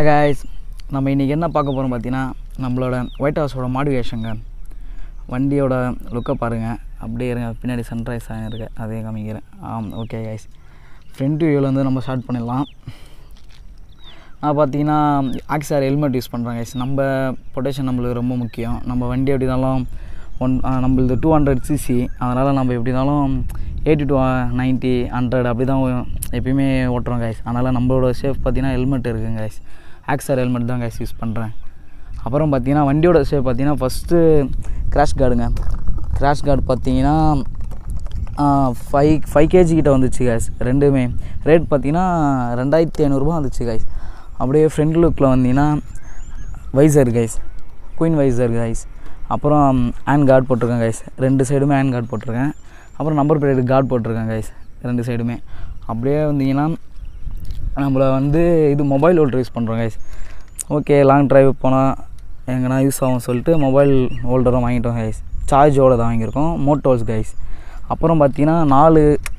guys நம்ம இன்றைக்கி என்ன பார்க்க போகிறோம் பார்த்தீங்கன்னா நம்மளோட ஒயிட் ஹவுஸோட மாடிவேஷனுங்க வண்டியோட லுக்கை பாருங்கள் அப்படியே இருங்க பின்னாடி சன்ரைஸ் ஆகிருக்கு அதே காமிக்கிறேன் ஆம் ஓகே கைஸ் ஃப்ரண்ட் வியூவில் வந்து நம்ம ஸ்டார்ட் பண்ணிடலாம் நான் பார்த்தீங்கன்னா ஆக்சார் ஹெல்மெட் யூஸ் பண்ணுறேன் கைஸ் நம்ம பொட்டேஷன் நம்மளுக்கு ரொம்ப முக்கியம் நம்ம வண்டி எப்படி இருந்தாலும் ஒன் நம்மளது டூ ஹண்ட்ரட் சிசி அதனால் நம்ம எப்படி இருந்தாலும் எயிட்டி டு நைன்ட்டி ஹண்ட்ரட் அப்படி தான் எப்பயுமே ஓட்டுறோம் கைஸ் அதனால் நம்மளோட சேஃப் பார்த்தீங்கன்னா ஹெல்மெட் இருக்குங்க கைஸ் ஆக்சார் ஹெல்மெட் தான் கைஸ் யூஸ் பண்ணுறேன் அப்புறம் பார்த்தீங்கன்னா வண்டியோட சேஃப் பார்த்தீங்கன்னா ஃபஸ்ட்டு கிராஷ் கார்டுங்க கிராஷ் கார்டு பார்த்தீங்கன்னா ஃபைவ் ஃபைவ் கேஜி கிட்ட வந்துச்சு கைஸ் ரெண்டுமே ரேட் பார்த்தீங்கன்னா ரெண்டாயிரத்தி ஐநூறுரூபா வந்துச்சு கைஸ் அப்படியே ஃப்ரண்ட் லுக்கில் வந்தீங்கன்னா வைசர் கைஸ் குயின் வைசர் கைஸ் அப்புறம் ஹேண்ட் கார்டு போட்டிருக்கேன் கைஸ் ரெண்டு சைடுமே ஹேண்ட் கார்டு போட்டிருக்கேன் அப்புறம் நம்பர் பிளேட் கார்டு போட்டிருக்கேன் கைஸ் ரெண்டு சைடுமே அப்படியே வந்தீங்கன்னா நம்மளை வந்து இது மொபைல் ஹோல்டர் யூஸ் பண்ணுறோம் கைஸ் ஓகே லாங் டிரைவ் போனால் எங்கன்னா யூஸ் ஆகும் சொல்லிட்டு மொபைல் ஹோல்டரும் வாங்கிட்டோம் கைஸ் சார்ஜோட தான் வாங்கியிருக்கோம் மோட்டோஸ் கைஸ் அப்புறம் பார்த்தீங்கன்னா நாலு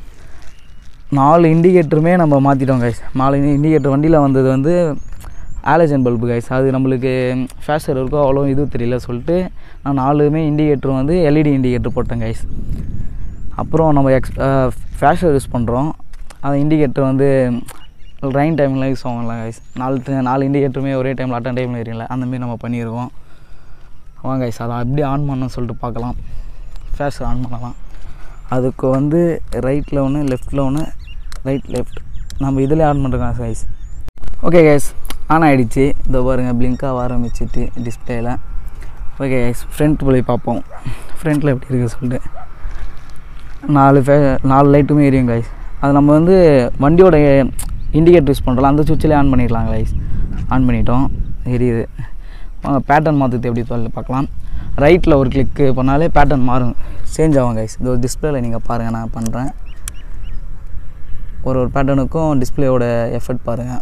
நாலு இண்டிகேட்டருமே நம்ம மாற்றிட்டோம் கைஸ் நாலு இண்டிகேட்டர் வண்டியில் வந்தது வந்து ஆலஜன் பல்பு கைஸ் அது நம்மளுக்கு ஃபேஷர் இருக்கோ அவ்வளோ இது தெரியல சொல்லிட்டு நான் நாலுமே இண்டிகேட்டர் வந்து எல்இடி இண்டிகேட்டர் போட்டேன் கைஸ் அப்புறம் நம்ம எக்ஸ் ஃபேஷர் யூஸ் பண்ணுறோம் அந்த இண்டிகேட்டர் வந்து ரெயின் டைமில் யூஸ் ஆகும்ல கைஸ் நாலு ti- நாலு இண்டிகேட்டருமே ஒரே டைமில் அட்டன் டைமில் எரியல அந்தமாரி நம்ம பண்ணியிருக்கோம் வாங்க கைஸ் அதை அப்படி ஆன் பண்ணணும்னு சொல்லிட்டு பார்க்கலாம் ஃபேஷர் ஆன் பண்ணலாம் அதுக்கு வந்து ரைட்டில் ஒன்று லெஃப்ட்டில் ஒன்று ரைட் லெஃப்ட் நம்ம இதில் ஆன் பண்ணுறோம் கைஸ் ஓகே கைஸ் ஆன் ஆகிடுச்சு இதோ பாருங்கள் பிளிங்காக ஆரம்பிச்சிட்டு டிஸ்பிளேயில் ஓகே கைஸ் ஃப்ரண்ட் போய் பார்ப்போம் ஃப்ரண்ட்டில் எப்படி இருக்குது சொல்லிட்டு நாலு ஃபே நாலு லைட்டுமே எரியும் கைஸ் அது நம்ம வந்து வண்டியோட இண்டிகேட்டர் யூஸ் பண்ணுறோம் அந்த சுவிட்சிலே ஆன் பண்ணிடலாம் கைஸ் ஆன் பண்ணிட்டோம் எரியுது வாங்க பேட்டர்ன் மாற்றுறது எப்படி சொல்லி பார்க்கலாம் ரைட்டில் ஒரு கிளிக்கு பண்ணாலே பேட்டர்ன் மாறும் சேஞ்ச் ஆகும் கைஸ் இது ஒரு டிஸ்பிளேல நீங்கள் பாருங்கள் நான் பண்ணுறேன் ஒரு ஒரு பேட்டர்னுக்கும் டிஸ்பிளேயோட எஃபெக்ட் பாருங்கள்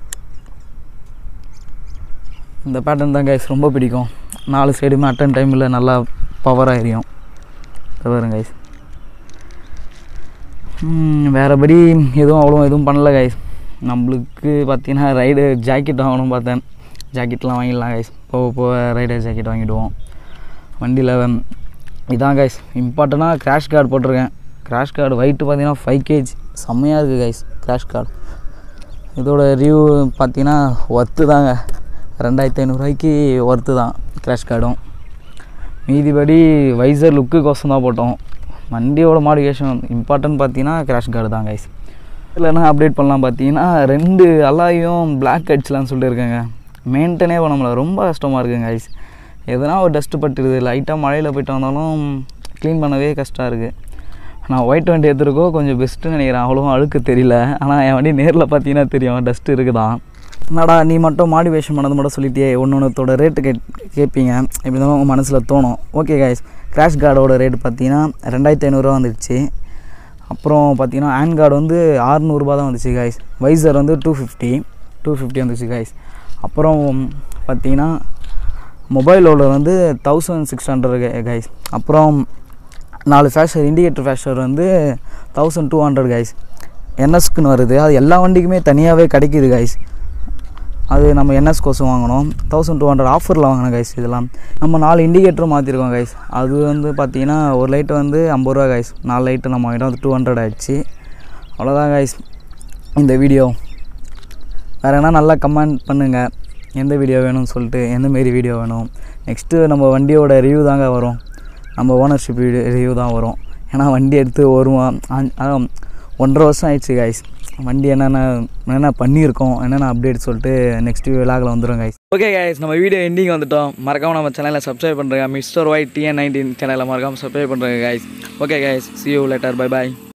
இந்த பேட்டர்ன் தான் கைஸ் ரொம்ப பிடிக்கும் நாலு சைடுமே அட்டன் டைமில் நல்லா பவராக எரியும் இதை பாருங்க கைஸ் வேறுபடி எதுவும் அவ்வளோ எதுவும் பண்ணல கைஸ் நம்மளுக்கு பார்த்தீங்கன்னா ரைடர் ஜாக்கெட் வாங்கணும் பார்த்தேன் ஜாக்கெட்லாம் வாங்கிடலாம் கைஸ் போக போக ரைடர் ஜாக்கெட் வாங்கிடுவோம் வண்டியில் இதான் கைஸ் இம்பார்ட்டண்ட்டாக கிராஷ் கார்டு போட்டிருக்கேன் கிராஷ் கார்டு வெயிட்டு பார்த்தீங்கன்னா ஃபைவ் கேஜ் செம்மையாக இருக்குது கைஸ் கிராஷ் கார்டு இதோட ரிவ்யூ பார்த்தீங்கன்னா ஒர்த்து தாங்க ரெண்டாயிரத்தி ஐநூறுரூவாய்க்கு ஒர்த்து தான் கிராஷ் கார்டும் மீதிபடி வைசர் லுக்குக்கோசம் தான் போட்டோம் வண்டியோட மாடிஃபிகேஷன் இம்பார்ட்டன்ட் பார்த்தீங்கன்னா கிராஷ் கார்டு தான் கைஸ் இதில் என்ன அப்டேட் பண்ணலாம் பார்த்தீங்கன்னா ரெண்டு அல்லாயும் பிளாக் அடிச்சலாம்னு சொல்லிட்டு இருக்கேங்க மெயின்டனே பண்ண முடியல ரொம்ப கஷ்டமாக இருக்குங்க கைஸ் எதனா ஒரு டஸ்ட்டு பட்டுருது லைட்டாக மழையில் போயிட்டு வந்தாலும் க்ளீன் பண்ணவே கஷ்டம் இருக்குது நான் ஒயிட் வண்டி எடுத்துருக்கோ கொஞ்சம் பெஸ்ட்டுன்னு நினைக்கிறேன் அவ்வளோவும் அழுக்கு தெரியல ஆனால் என் வண்டி நேரில் பார்த்தீங்கன்னா தெரியும் டஸ்ட்டு இருக்குதான் என்னடா நீ மட்டும் மாடிவேஷன் பண்ணது மட்டும் சொல்லிட்டியே ஒன்று ஒன்றத்தோட ரேட்டு கே கேட்பீங்க இப்படி தான் உங்கள் மனசில் தோணும் ஓகே கைஸ் கிராஷ் கார்டோட ரேட் பார்த்தீங்கன்னா ரெண்டாயிரத்தி ஐநூறுரூவா வந்துடுச்சு அப்புறம் பார்த்தீங்கன்னா ஹேண்ட் கார்டு வந்து ஆறுநூறுபா தான் வந்துச்சு கைஸ் வைசர் வந்து டூ ஃபிஃப்டி டூ ஃபிஃப்டி வந்துச்சு கைஸ் அப்புறம் பார்த்தீங்கன்னா மொபைல் ஹோல்டர் வந்து தௌசண்ட் சிக்ஸ் ஹண்ட்ரட் கைஸ் அப்புறம் நாலு ஃபேஷர் இண்டிகேட்டர் ஃபேஷர் வந்து தௌசண்ட் டூ ஹண்ட்ரட் கைஸ் என்எஸ்க்குன்னு வருது அது எல்லா வண்டிக்குமே தனியாகவே கிடைக்கிது கைஸ் அது நம்ம என்எஸ் கோசம் வாங்கினோம் தௌசண்ட் டூ ஹண்ட்ரட் ஆஃபரில் வாங்கினோம் கைஸ் இதெல்லாம் நம்ம நாலு இண்டிகேட்டரும் மாற்றிருக்கோம் கைஸ் அது வந்து பார்த்தீங்கன்னா ஒரு லைட்டு வந்து ஐம்பது ரூபா கைஸ் நாலு லைட்டு நம்ம வாங்கிட்டோம் அது டூ ஹண்ட்ரட் ஆயிடுச்சு அவ்வளோதான் கைஸ் இந்த வீடியோ வேறு என்ன நல்லா கமெண்ட் பண்ணுங்கள் எந்த வீடியோ வேணும்னு சொல்லிட்டு எந்த மாரி வீடியோ வேணும் நெக்ஸ்ட்டு நம்ம வண்டியோட ரிவ்யூ தாங்க வரும் நம்ம ஓனர்ஷிப் ரிவ்யூ தான் வரும் ஏன்னா வண்டி எடுத்து ஒரு மா- ஆ- ஆ, ஒன்றரை வருஷம் ஆயிடுச்சு கைஸ் வண்டி என்னென்ன என்னென்ன பண்ணியிருக்கோம் என்னென்ன அப்டேட் சொல்லிட்டு நெக்ஸ்ட் விழாக்கில் வந்துடும் கைஸ் ஓகே கைஸ் நம்ம வீடியோ எண்டிங் வந்துட்டோம் மறக்காம நம்ம சேனலை சப்ஸ்கிரைப் பண்ணுறேன் மிஸ்டர் ஒய் டிஎன் நைன்டீன் சேனலை மறக்காம சப்ஸ்கிரைப் பண்ணுறேங்க guys okay guys see you later bye bye